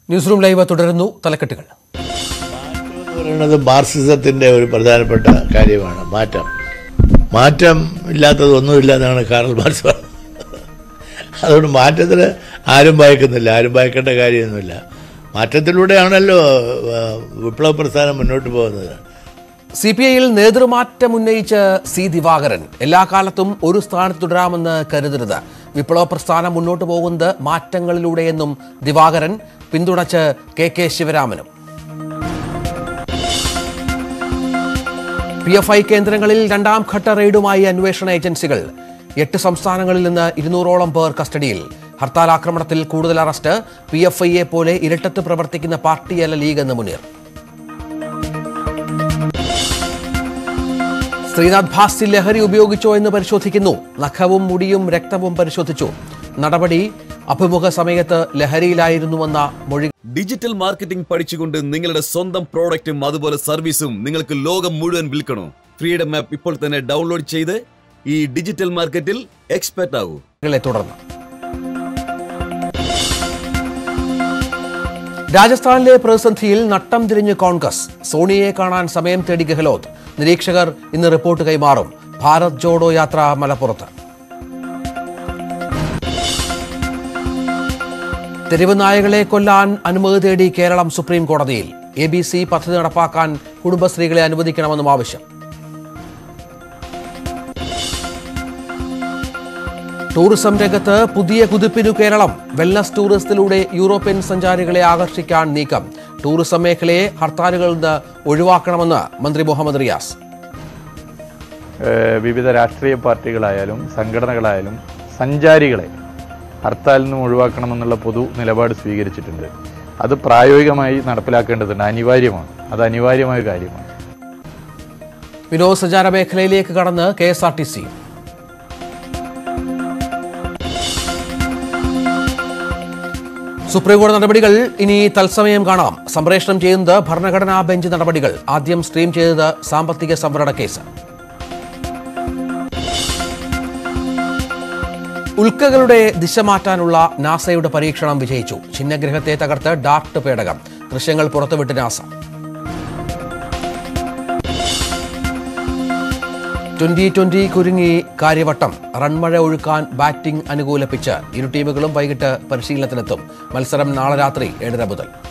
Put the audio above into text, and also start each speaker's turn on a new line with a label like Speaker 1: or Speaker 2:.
Speaker 1: news room live തുടരുന്നു തലക്കെട്ടുകൾ
Speaker 2: എന്ന് പറയുന്നത് മാർക്സിസത്തിന്റെ ഒരു പ്രധാനപ്പെട്ട കാര്യമാണ് മാറ്റം മാറ്റം ഇല്ലാത്തതൊന്നുമില്ല എന്നാണ് കാറൽ മാർക്സ് പറഞ്ഞത് അതുകൊണ്ട് മാറ്റത്തിന് ആരും ഭയക്കുന്നില്ല ആരും ഭയക്കേണ്ട കാര്യമൊന്നുമില്ല മാറ്റത്തിലൂടെയാണല്ലോ ആ, വിപ്ലവ പ്രസ്ഥാനം മുന്നോട്ട് പോകുന്നത്
Speaker 1: സി പി ഐയിൽ നേതൃമാറ്റം ഉന്നയിച്ച് സി ദിവാകരൻ എല്ലാ കാലത്തും ഒരു സ്ഥാനത്ത് തുടരാമെന്ന് കരുതരുത് വിപ്ലവ പ്രസ്ഥാനം മുന്നോട്ട് പോകുന്നത് മാറ്റങ്ങളിലൂടെയെന്നും ദിവാകരൻ പിന്തുണച്ച് കെ കെ ശിവരാമനും പി എഫ് ഐ കേന്ദ്രങ്ങളിൽ രണ്ടാം ഘട്ട റെയ്ഡുമായി അന്വേഷണ ഏജൻസികൾ എട്ട് സംസ്ഥാനങ്ങളിൽ നിന്ന് ഇരുന്നൂറോളം പേർ കസ്റ്റഡിയിൽ ഹർത്താൽ ആക്രമണത്തിൽ കൂടുതൽ അറസ്റ്റ് പി എഫ് ഐയെ പോലെ ഇരട്ടത്ത് പ്രവർത്തിക്കുന്ന പാർട്ടിയല്ല ലീഗ് എന്ന് മുനീർ ശ്രീനാഥ് ഭാസി ലഹരി ഉപയോഗിച്ചോ എന്ന് പരിശോധിക്കുന്നു നഖവും മുടിയും രക്തവും പരിശോധിച്ചു നടപടി അഭിമുഖ സമയത്ത് ലഹരിയിലായിരുന്നുവെന്ന മൊഴി
Speaker 3: ഡിജിറ്റൽ മാർക്കറ്റിംഗ് പഠിച്ചുകൊണ്ട് നിങ്ങളുടെ സ്വന്തം പ്രോഡക്റ്റും അതുപോലെ സർവീസും നിങ്ങൾക്ക് ലോകം മുഴുവൻ വിൽക്കണോ ഫ്രീഡം ആപ്പ് ഇപ്പോൾ തന്നെ ഡൗൺലോഡ് ചെയ്ത് ഈ ഡിജിറ്റൽ മാർക്കറ്റിൽ എക്സ്പെർട്ട് ആകൂ
Speaker 1: കളെ തുടർന്ന് രാജസ്ഥാനിലെ പ്രതിസന്ധിയിൽ നട്ടം തിരിഞ്ഞ് കോൺഗ്രസ് സോണിയെ കാണാൻ സമയം തേടി ഗെഹ്ലോട്ട് നിരീക്ഷകർ ഇന്ന് റിപ്പോർട്ട് കൈമാറും ഭാരത് ജോഡോ യാത്ര മലപ്പുറത്ത് തെരുവ് നായകളെ കൊല്ലാൻ അനുമതി തേടി കേരളം സുപ്രീം കോടതിയിൽ എ ബി സി പദ്ധതി നടപ്പാക്കാൻ കുടുംബശ്രീകളെ അനുവദിക്കണമെന്നും ആവശ്യം ടൂറിസം രംഗത്ത് പുതിയ കുതിപ്പിനു കേരളം വെൽനസ് ടൂറിസത്തിലൂടെ യൂറോപ്യൻ സഞ്ചാരികളെ ആകർഷിക്കാൻ നീക്കം ടൂറിസം മേഖലയെ ഹർത്താലുകളിൽ നിന്ന് ഒഴിവാക്കണമെന്ന് മന്ത്രി മുഹമ്മദ് റിയാസ്
Speaker 4: ഏഹ് വിവിധ രാഷ്ട്രീയ പാർട്ടികളായാലും സംഘടനകളായാലും സഞ്ചാരികളെ ഹർത്താലിൽ നിന്നും ഒഴിവാക്കണമെന്നുള്ള പൊതു നിലപാട് സ്വീകരിച്ചിട്ടുണ്ട് അത് പ്രായോഗികമായി നടപ്പിലാക്കേണ്ടതുണ്ട് അനിവാര്യമാണ് അത് അനിവാര്യമായ കാര്യമാണ്
Speaker 1: വിനോദസഞ്ചാര മേഖലയിലേക്ക് കടന്ന് K S R T C സുപ്രീംകോടതി നടപടികൾ ഇനി തത്സമയം കാണാം സംപ്രേഷണം ചെയ്യുന്നത് ഭരണഘടനാ ബെഞ്ച് നടപടികൾ ആദ്യം സ്ട്രീം ചെയ്തത് സാമ്പത്തിക സംവരണ കേസ് ഉൽക്കകളുടെ ദിശ മാറ്റാനുള്ള നാസയുടെ പരീക്ഷണം വിജയിച്ചു ഛിന്നഗ്രഹത്തെ തകർത്ത് ഡാർട്ട് പേടകം ദൃശ്യങ്ങൾ പുറത്തുവിട്ട് നാസ ട്വന്റി ട്വന്റി കുരുങ്ങി കാര്യവട്ടം റൺമഴ ഒഴുക്കാൻ ബാറ്റിംഗ് അനുകൂല പിച്ച് ഇരു ടീമുകളും വൈകിട്ട് പരിശീലനത്തിനെത്തും മത്സരം നാളെ രാത്രി ഏഴര മുതൽ